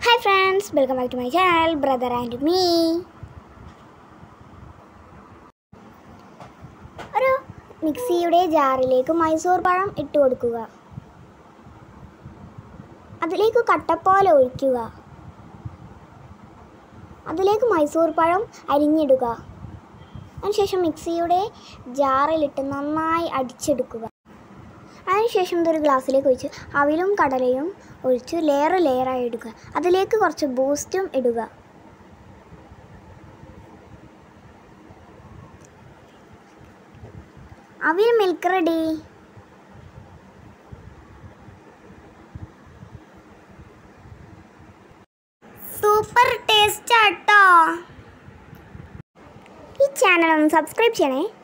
hi friends welcome back to my channel brother and me ഒരു മിക്സിയുടെ ജാറിലേക്ക് മൈസൂർ പഴം ഇട്ട് കൊടുക്കുക അതിലേക്ക് കട്ടപ്പോലെ ഒഴിക്കുക അതിലേക്ക് മൈസൂർ പഴം അരിഞ്ഞിടുക അതിനുശേഷം മിക്സിയുടെ ജാറിലിട്ട് നന്നായി അടിച്ചെടുക്കുക അതിനുശേഷം ഇതൊരു ഗ്ലാസ്സിലേക്ക് ഒഴിച്ച് അവിലും കടലയും ഒഴിച്ച് ലെയർ ലെയറായി ഇടുക അതിലേക്ക് കുറച്ച് ബൂസ്റ്റും ഇടുക അവിൽ മിൽക്ക് റെഡി സൂപ്പർ ടേസ്റ്റ് ആട്ടോ ഈ ചാനൽ ഒന്ന് സബ്സ്ക്രൈബ് ചെയ്യണേ